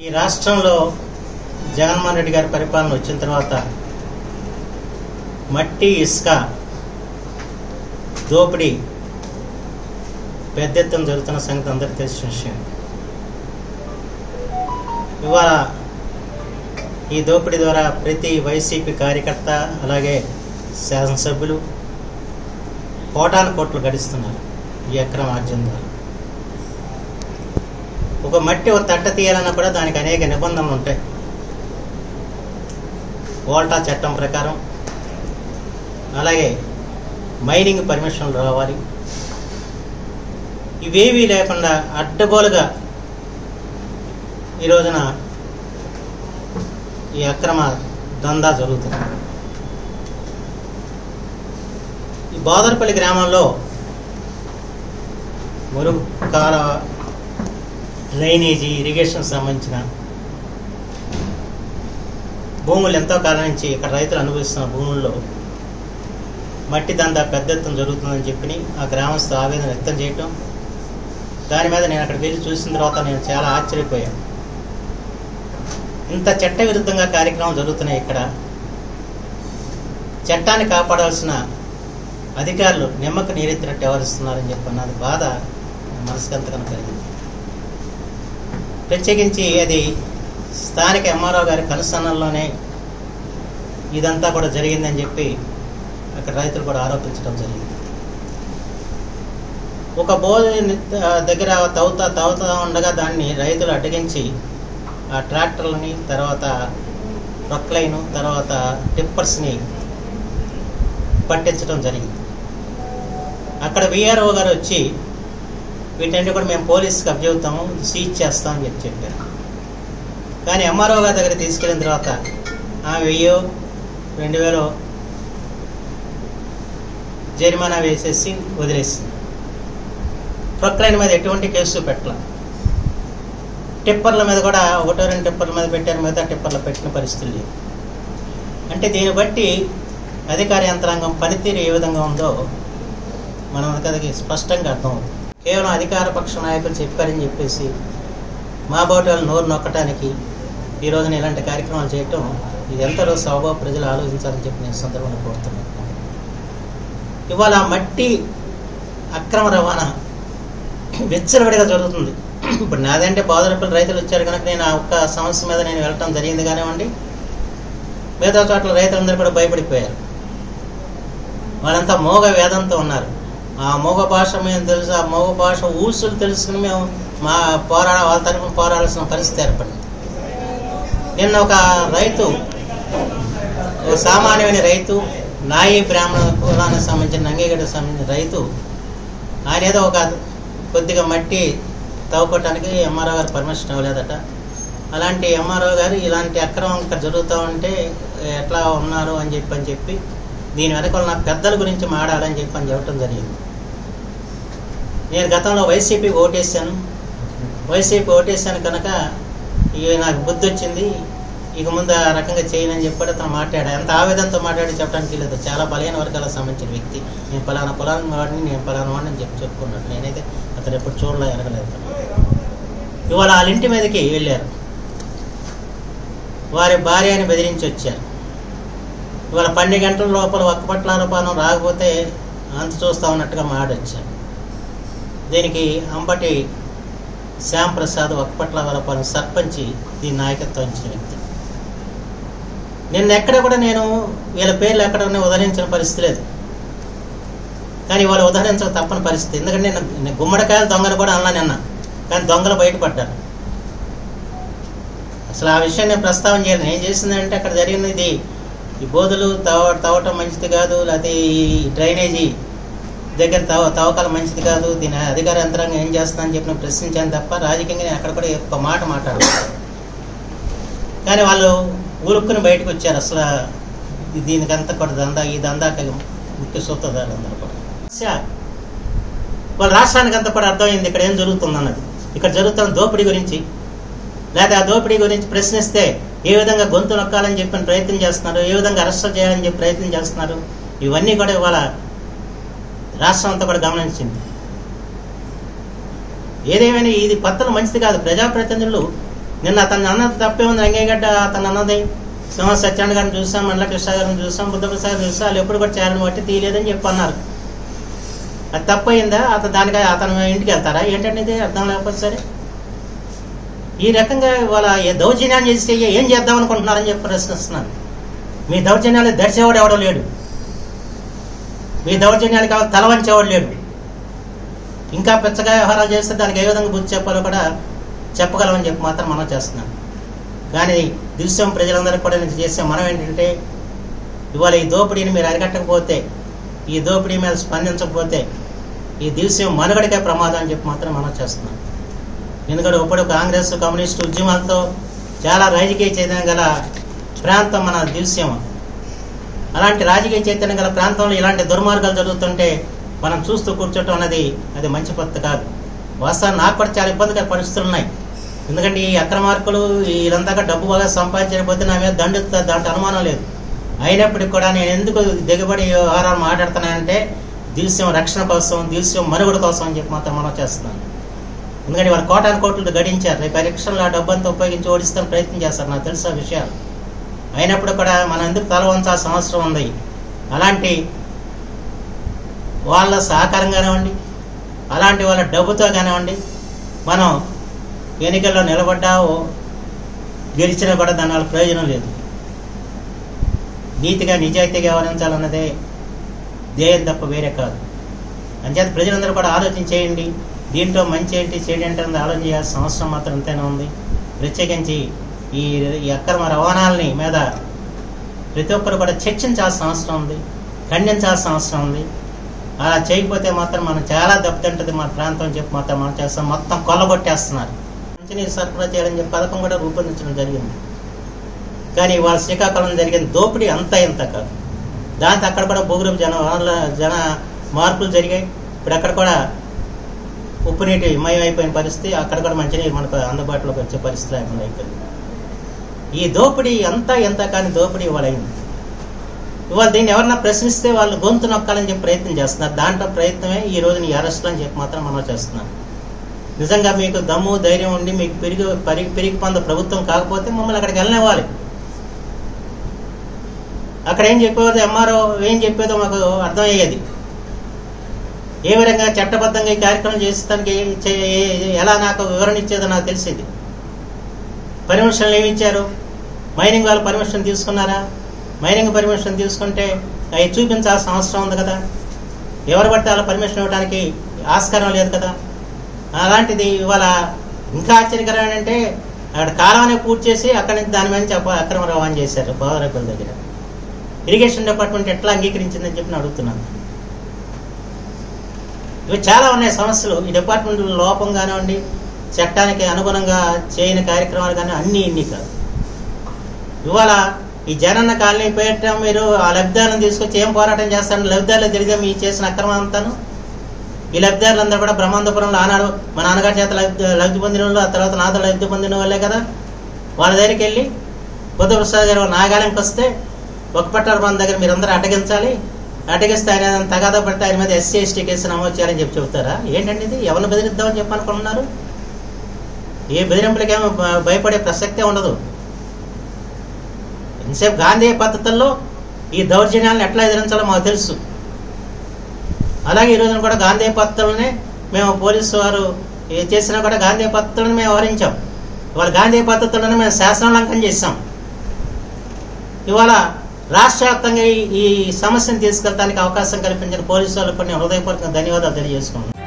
ఈ రాష్ట్రంలో జగన్మోహన్ రెడ్డి గారి పరిపాలన వచ్చిన తర్వాత మట్టి ఇసుక దోపిడీ పెద్ద ఎత్తున జరుగుతున్న సంగతి అందరికీ తెలిసిన విషయం ఇవాళ ఈ దోపిడీ ద్వారా ప్రతి వైసీపీ కార్యకర్త అలాగే శాసనసభ్యులు కోటాను కోట్లు గడిస్తున్నారు ఈ అక్రమ ఆర్జన ద్వారా ఒక మట్టి ఒక తట్ట తీయాలన్నా కూడా దానికి అనేక నిబంధనలు ఉంటాయి ఓల్టా చట్టం ప్రకారం అలాగే మైనింగ్ పర్మిషన్లు రావాలి ఇవేవీ లేకుండా అడ్డగోలుగా ఈ రోజున ఈ అక్రమ దందా జరుగుతుంది ఈ బాదరపల్లి గ్రామంలో మురుగు కాలువ డ్రైనేజీ ఇరిగేషన్ సంబంధించిన భూములు ఎంతో కాలం నుంచి ఇక్కడ రైతులు అనుభవిస్తున్న భూముల్లో మట్టి దందా పెద్ద ఎత్తున జరుగుతుందని చెప్పి ఆ గ్రామస్తులు ఆవేదన వ్యక్తం చేయటం దాని మీద నేను అక్కడ వెళ్ళి చూసిన తర్వాత నేను చాలా ఆశ్చర్యపోయాను ఇంత చట్ట విరుద్ధంగా కార్యక్రమం జరుగుతున్నాయి ఇక్కడ చట్టాన్ని కాపాడాల్సిన అధికారులు నిమ్మకు నీరెత్తినట్టు వ్యవహరిస్తున్నారని చెప్పి అన్నది బాధ మనసుకు అంతకన్నా కలిగింది ప్రత్యేకించి అది స్థానిక ఎంఆర్ఓ గారి కనుసన్నల్లోనే ఇదంతా కూడా జరిగిందని చెప్పి అక్కడ రైతులు కూడా ఆరోపించడం జరిగింది ఒక బో దగ్గర తవ్వుతా తవ్వుతా ఉండగా దాన్ని రైతులు అడ్డగించి ఆ ట్రాక్టర్లని తర్వాత రొక్లైను తర్వాత టిప్పర్స్ని పట్టించడం జరిగింది అక్కడ విఆర్ఓ గారు వచ్చి వీటన్ని కూడా మేము పోలీస్కి అబ్జెవుతాము సీజ్ చేస్తామని చెప్పి చెప్పారు కానీ ఎంఆర్ఓ గారి దగ్గర తీసుకెళ్ళిన తర్వాత ఆ వెయ్యో రెండు వేలో జరిమానా వేసేసి వదిలేసింది ప్రొక్లైన్ మీద ఎటువంటి కేసు పెట్టాల టిప్పర్ల మీద కూడా ఒకటో రెండు టిప్పర్ల మీద పెట్టారు మిగతా టిప్పర్లు పెట్టిన పరిస్థితులు లేవు అంటే దీన్ని బట్టి అధికార యంత్రాంగం పనితీరు ఏ విధంగా ఉందో మనం కదకి స్పష్టంగా అర్థమవుతుంది కేవలం అధికార పక్ష నాయకులు చెప్పారని చెప్పేసి మా బోటి వాళ్ళు నోరు నొక్కటానికి ఈ రోజున ఇలాంటి కార్యక్రమాలు చేయటం ఇది ఎంతలో స్వభావ ప్రజలు ఆలోచించాలని చెప్పి నేను సందర్భంగా కోరుతున్నాను ఇవాళ మట్టి అక్రమ రవాణా విచ్చలవిడిగా జరుగుతుంది ఇప్పుడు నాదంటే బాధరపల్లి రైతులు వచ్చారు కనుక నేను ఆ ఒక్క సమస్య మీద నేను వెళ్ళటం జరిగింది కానివ్వండి మిగతా చోట్ల రైతులందరూ కూడా భయపడిపోయారు వాళ్ళంతా మోగ వేదంతో ఉన్నారు ఆ మోగ భాష మేము తెలుసు ఆ మోగ భాష ఊసులు తెలుసుకుని మేము మా పోరాడ వాళ్ళ తరఫున పోరాడాల్సిన పరిస్థితి ఏర్పడింది నిన్న ఒక రైతు ఒక సామాన్యమైన రైతు నాయి బ్రాహ్మణ కులానికి సంబంధించిన నంగేగడ్డకు సంబంధించిన రైతు ఆయన ఏదో ఒక కొద్దిగా మట్టి తవ్వుకోవటానికి ఎంఆర్ఓ గారు పర్మిషన్ ఇవ్వలేదట అలాంటి ఎంఆర్ఓ గారు ఇలాంటి అక్రమం ఇక్కడ జరుగుతూ ఉంటే ఎట్లా ఉన్నారు అని చెప్పి అని చెప్పి దీని వెనకాల నా పెద్దల గురించి మాడాలని చెప్పి అని చెప్పడం జరిగింది నేను గతంలో వైసీపీ ఓటేసాను వైసీపీ ఓటేసాను కనుక ఇక నాకు బుద్ధి వచ్చింది ఇక ముందు ఆ రకంగా చేయనని చెప్పి అతను మాట్లాడా ఎంత ఆవేదనతో మాట్లాడి చెప్పడానికి లేదు చాలా బలహీన వర్గాలకు సంబంధించిన వ్యక్తి నేను పలానా పొలాన్ని వాడిని నేను పలానా వాడిని చెప్పి చెప్పుకున్నాడు నేనైతే అతను ఎప్పుడు చూడలే ఎరగలేదు ఇవాళ వాళ్ళ ఇంటి మీదకి వెళ్ళారు వారి భార్యని బెదిరించి వచ్చారు ఇవాళ పన్నెండు గంటల లోపల ఒక్కపట్లాల పానం రాకపోతే అంత చూస్తా ఉన్నట్టుగా మాడొచ్చారు దీనికి అంబటి శ్యామ్ ప్రసాద్ ఒక్కపట్ల వలపాలెం సర్పంచి దీని నాయకత్వం ఇచ్చిన వ్యక్తి నిన్న ఎక్కడ కూడా నేను వీళ్ళ పేర్లు ఎక్కడ ఉన్నాయి ఉదహరించిన పరిస్థితి లేదు కానీ వాళ్ళు ఉదహరించక తప్పని పరిస్థితి ఎందుకంటే నేను గుమ్మడికాయల దొంగలు కూడా అన్నా నిన్న కానీ దొంగలు బయటపడ్డారు అసలు ఆ విషయం నేను ప్రస్తావన చేయాలి నేను చేసిందంటే అక్కడ జరిగింది ఇది ఈ బోధులు తవ తవ్వటం మంచిది కాదు లేకపోతే ఈ డ్రైనేజీ దగ్గర తవ తవ్వకాలు మంచిది కాదు దీని అధికార యంత్రాంగం ఏం చేస్తుందని చెప్పి నేను ప్రశ్నించాను తప్ప రాజకీయంగా నేను అక్కడ కూడా ఒక్క మాట మాట్లాడు కానీ వాళ్ళు ఊరుక్కుని బయటకు వచ్చారు అసలు దీనికంతా కూడా దందా ఈ దందాకి ముఖ్య సూత్రధారులు అందరూ కూడా వాళ్ళ రాష్ట్రానికి అంతా కూడా అర్థమైంది ఇక్కడ ఏం జరుగుతుంది అన్నది ఇక్కడ జరుగుతున్న దోపిడీ గురించి లేదా ఆ దోపిడీ గురించి ప్రశ్నిస్తే ఏ విధంగా గొంతు నొక్కాలని చెప్పి ప్రయత్నం చేస్తున్నారు ఏ విధంగా అరెస్ట్ చేయాలని చెప్పి ప్రయత్నం చేస్తున్నారు ఇవన్నీ కూడా ఇవాళ రాష్ట్రం అంతా కూడా గమనించింది ఏదేమైనా ఇది పద్ధతులు మంచిది కాదు ప్రజాప్రతినిధులు నిన్న అతను అన్నది తప్పే ఉంది రంగయ్యగడ్డ అతను అన్నది సింహ సత్యానంద గారిని చూసాం మండల కృష్ణ గారిని చూసాం బుద్ధప్రసాద్ గారిని చూసాం వాళ్ళు ఎప్పుడు కూడా చేరని బట్టి తీయలేదని చెప్పి అన్నారు అది తప్పయిందా అతను దానికి అతను ఇంటికి వెళ్తారా ఏంటంటే ఇది అర్థం లేకపోతే సరే ఈ రకంగా వాళ్ళ దౌర్జన్యాన్ని చేస్తే ఏం చేద్దాం అనుకుంటున్నారని చెప్పి ప్రశ్నిస్తున్నాను మీ దౌర్జన్యాలు దర్శేవాడు ఎవడో లేడు మీ దౌర్జన్యాలు కావాలి తల వంచేవాడు లేడు ఇంకా పెచ్చగా వ్యవహారాలు చేస్తే దానికి ఏ విధంగా బుద్ధి చెప్పాలో కూడా చెప్పగలమని చెప్పి మాత్రం మనం చేస్తున్నాం కానీ దృశ్యం ప్రజలందరికీ కూడా నేను చేసే మనం ఏంటంటే ఇవాళ ఈ దోపిడీని మీరు అరికట్టకపోతే ఈ దోపిడీ మీద స్పందించకపోతే ఈ దృశ్యం మనుగడికే ప్రమాదం అని చెప్పి మాత్రం మనం చేస్తున్నాం ఎందుకంటే ఇప్పుడు కాంగ్రెస్ కమ్యూనిస్టు ఉద్యమాలతో చాలా రాజకీయ చైతన్యం గల ప్రాంతం మన దృశ్యం అలాంటి రాజకీయ చైతన్యం గల ప్రాంతంలో ఇలాంటి దుర్మార్గాలు జరుగుతుంటే మనం చూస్తూ కూర్చోటం అనేది అది మంచి పద్ధతి కాదు వాస్తవం నాకు కూడా చాలా ఇబ్బందికర పరిస్థితులు ఉన్నాయి ఎందుకంటే ఈ అక్రమార్కులు వీళ్ళంతా డబ్బు బాగా సంపాదించకపోతే నా మీద దండు దాంట్లో అనుమానం లేదు అయినప్పటికీ కూడా నేను ఎందుకు దిగుబడి వ్యవహారాలు మాట్లాడుతున్నానంటే దిల్స్యం రక్షణ కోసం దిల్స్యం మనుగడ కోసం అని చెప్పి మాత్రం మనం చేస్తున్నాను ఎందుకంటే వాళ్ళు కోటాను కోట్లు గడించారు రేపు ఎలక్షన్లో ఆ డబ్బంతా ఉపయోగించి ఓడిస్తాను ప్రయత్నం చేస్తారు నాకు తెలుసు ఆ విషయాలు అయినప్పుడు కూడా మనం ఎందుకు తల వంచాల్సిన అవసరం ఉంది అలాంటి వాళ్ళ సహకారం కానివ్వండి అలాంటి వాళ్ళ డబ్బుతో కానివ్వండి మనం ఎన్నికల్లో నిలబడ్డా గెలిచినా కూడా దాని వల్ల ప్రయోజనం లేదు నీతిగా నిజాయితీగా వ్యవహరించాలన్నదే ధ్యేయం తప్ప వేరే కాదు అంచేత ప్రజలందరూ కూడా ఆలోచన చేయండి దీంట్లో మంచి ఏంటి చెడు ఏంటి అన్నది ఆలోచన చేయాల్సిన అవసరం మాత్రం ఎంతైనా ఉంది ప్రత్యేకించి ఈ ఈ అక్రమ రవాణాలని మీద ప్రతి ఒక్కరు కూడా చర్చించాల్సిన అవసరం ఉంది ఖండించాల్సిన అవసరం ఉంది అలా చేయకపోతే మాత్రం మనం చాలా దెబ్బతింటుంది మన ప్రాంతం అని చెప్పి మాత్రం మనం చేస్తాం మొత్తం కొల్లగొట్టేస్తున్నారు మంచినీరు సరఫరా చేయాలని చెప్పి పథకం కూడా రూపొందించడం జరిగింది కానీ వాళ్ళ శ్రీకాకుళం జరిగిన దోపిడీ అంతా ఇంత కాదు దాంతో అక్కడ కూడా భూగృహ జన వనరుల జన మార్పులు జరిగాయి ఇప్పుడు అక్కడ కూడా ఉప్పు నీటి మయం అయిపోయిన పరిస్థితి అక్కడ కూడా మంచినీరు మనకు అందుబాటులోకి వచ్చే పరిస్థితి లేకుండా అయిపోయింది ఈ దోపిడీ అంతా ఎంత కానీ దోపిడీ ఇవాళ అయింది ఇవాళ దీన్ని ఎవరన్నా ప్రశ్నిస్తే వాళ్ళు గొంతు నొక్కాలని చెప్పి ప్రయత్నం చేస్తున్నారు దాంట్లో ప్రయత్నమే ఈ రోజున ఈ అరెస్టులు అని చెప్పి మాత్రం మనం చేస్తున్నాం నిజంగా మీకు దమ్ము ధైర్యం ఉండి మీకు పెరిగి పెరిగి పెరిగి పొంద ప్రభుత్వం కాకపోతే మమ్మల్ని అక్కడికి వెళ్ళనివ్వాలి అక్కడ ఏం చెప్పేదో ఎంఆర్ఓ ఏం చెప్పేదో మాకు అర్థమయ్యేది ఏ విధంగా చట్టబద్ధంగా ఈ కార్యక్రమం చేసేదానికి ఎలా నాకు వివరణ ఇచ్చేదో నాకు తెలిసింది పర్మిషన్లు ఏమి ఇచ్చారు మైనింగ్ వాళ్ళు పర్మిషన్ తీసుకున్నారా మైనింగ్ పర్మిషన్ తీసుకుంటే అవి చూపించాల్సిన అవసరం ఉంది కదా ఎవరు పడితే వాళ్ళ పర్మిషన్ ఇవ్వడానికి ఆస్కారం లేదు కదా అలాంటిది ఇవాళ ఇంకా ఆశ్చర్యకరం ఏంటంటే అక్కడ కాలువనే పూర్తి చేసి అక్కడి నుంచి దాని మీద చెప్ప అక్రమ రవాణా చేశారు పోవరపల్లి దగ్గర ఇరిగేషన్ డిపార్ట్మెంట్ ఎట్లా అంగీకరించిందని చెప్పి నేను అడుగుతున్నాను ఇవి చాలా ఉన్నాయి సమస్యలు ఈ డిపార్ట్మెంట్ లోపం కానివ్వండి చట్టానికి అనుగుణంగా చేయని కార్యక్రమాలు కానీ అన్నీ ఇన్ని కాదు ఇవాళ ఈ జనన్న కాలనీ పేట మీరు ఆ లబ్ధిదారులను తీసుకొచ్చి ఏం పోరాటం చేస్తారని లబ్ధిదారులు తిరిగి మీ చేసిన అక్రమం అంతాను ఈ లబ్ధిదారులందరూ కూడా బ్రహ్మాంతపురంలో ఆనాడు మా నాన్నగారి చేత లబ్ధి లబ్ధి పొందిన వాళ్ళు ఆ తర్వాత నాతో లబ్ధి పొందిన వాళ్ళే కదా వాళ్ళ దగ్గరికి వెళ్ళి బుద్ధప్రసాద్ గారు నాగాలంకి వస్తే ఒక పట్టాల మన దగ్గర మీరందరూ అటగించాలి అటగిస్తే ఆయన తగాదా పడితే ఆయన మీద ఎస్సీ ఎస్టీ కేసు నమోదు చేయాలని చెప్పి చెబుతారా ఏంటండి ఇది ఎవరిని బెదిరిద్దామని చెప్పి అనుకుంటున్నారు ఏ బెదిరింపులకేమో భయపడే ప్రసక్తే ఉండదు ఎంతసేపు గాంధీ పద్ధతుల్లో ఈ దౌర్జన్యాలను ఎట్లా ఎదిరించాలో మాకు తెలుసు అలాగే ఈ రోజున కూడా గాంధీ పద్ధతులనే మేము పోలీసు వారు చేసినా కూడా గాంధీ పద్ధతులను మేము వ్యవహరించాం ఇవాళ గాంధీ పద్ధతులను మేము శాసనోల్లంఘన చేశాం ఇవాళ రాష్ట్ర వ్యాప్తంగా ఈ సమస్యను తీసుకెళ్ళడానికి అవకాశం కల్పించిన పోలీసు వాళ్ళకు నేను హృదయపూర్వక ధన్యవాదాలు తెలియజేసుకున్నాను